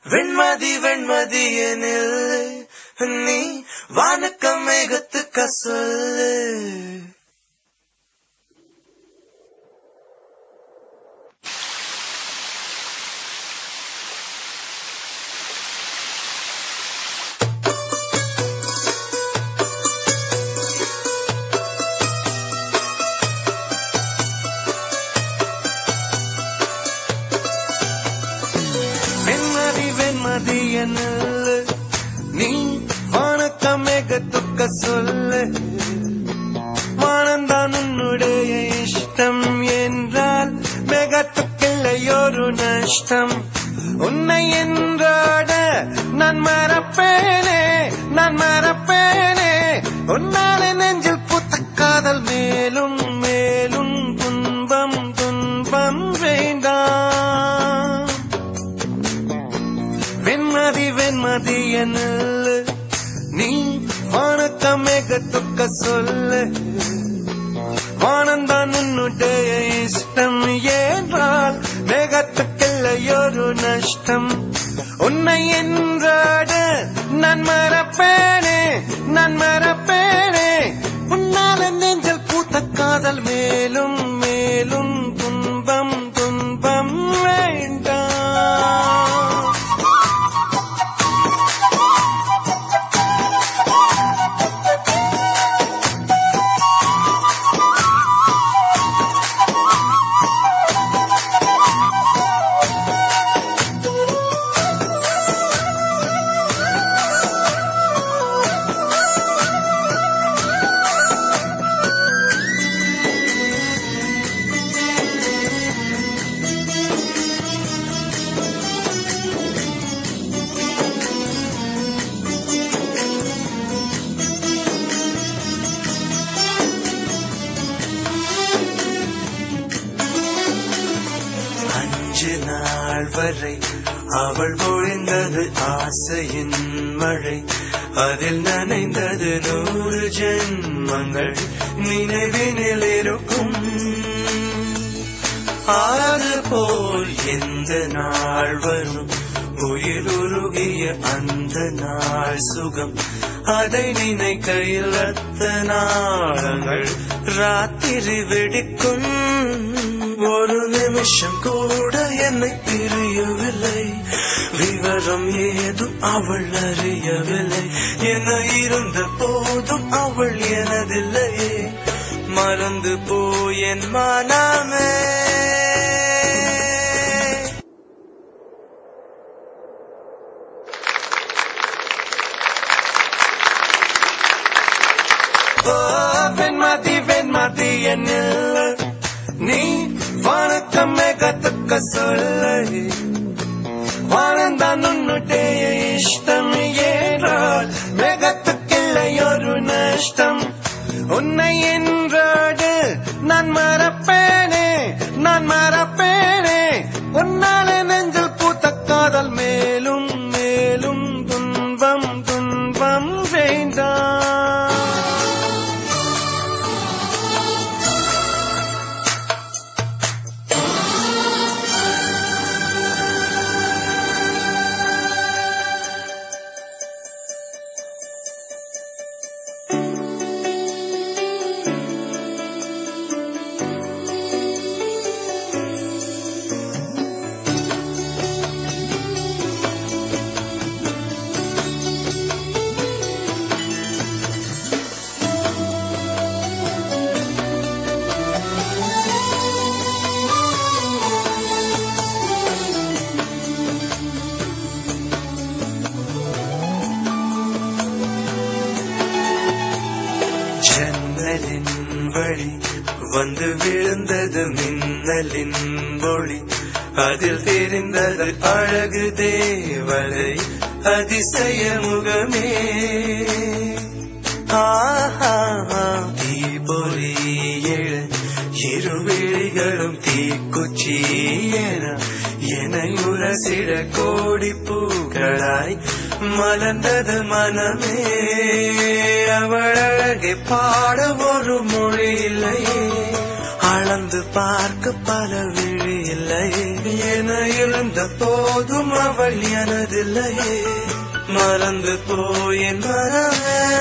வெண்மதி வெண்மதி எனில் நீ வானக்க மேகத்துக்க சொல்லு வெண்மதி வெண்மதி எனில் நீ வானக்க மேகத்துக்க சொல்லு வானந்தான் உன்னுடைய இஷ்டம் என்றால் மேகத்துக்கில்லையொரு நஷ்டம் உன்னை என்றாட நான் மறப்பேனே நான் மறப்பேனே உன்னால நெஞ்சில் புத்த காதல் மேலும் மேலும் துன்பம் துன்பம் வேண்டாம் வெண்மதி வெண்மதி என்னல் நீ வானக்க மேகத்துக்க சொல்லு வானந்தான் உன்னுடைய இஷ்டம் என்றால் மேகத்துக்கில்லையொரு நஷ்டம் உன்னை என்றாட நான் மறப்பேனே நான் மறப்பேனே உன்னால நெஞ்சல் பூத்த காதல் மேலும் மேலும் துன்பம் துன்பம் வேண்டாம் அஞ்சு நாள் வரை அவள் பொழிந்தது ஆசையின் மழை அதில் நனைந்தது நூறு ஜென்மங்கள் நினைவினில் இருக்கும் ஆறு போல் எந்த நாள் வரும் உயிர் உருகிய அந்த நாள் சுகம் அதை நினைக்கையில் அத்த நாளங்கள் ராத்திரி வெடிக்கும் ஒரு நிமிஷம் கூட என்னை பிரியவில்லை விவரம் ஏதும் அவள் அறியவில்லை என இருந்த போதும் அவள் எனதில்லையே மறந்து போய் என் மனமே ஓ, வெண்மதி வெண்மதி என்னில் நீ வணக்கம் மேகத்துக்க சொல்லு வானந்தான் உன்னுடைய இஷ்டம் ஏறால் மேகத்துக்கில்லையொரு நஷ்டம் உன்னை என்றாடு நான் மறப்பேனே நான் மறப்பேனே உன்னால நெஞ்சில் பூத்த காதல் மேலும் மேலும் துன்பம் துன்பம் வேண்டாம் ஜன்னலின் வழி வந்து விழுந்தது மின்னலின் ஒளி அதில் தெரிந்தது அழகு தேவதை அதிசய முகமே ஆஹா தீபொறி எழ இருவிழிகளும் தீக்குச்சி என என்னை உரசிட கோடி பூக்களாய் மலர்ந்தது மனமே அவள் அழகை பாட ஒரு மொழி இல்லையே அளந்து பார்க்க பல விழி இல்லையே என இருந்த போதும் அவள் எனதில்லையே மறந்து போயின் வரவே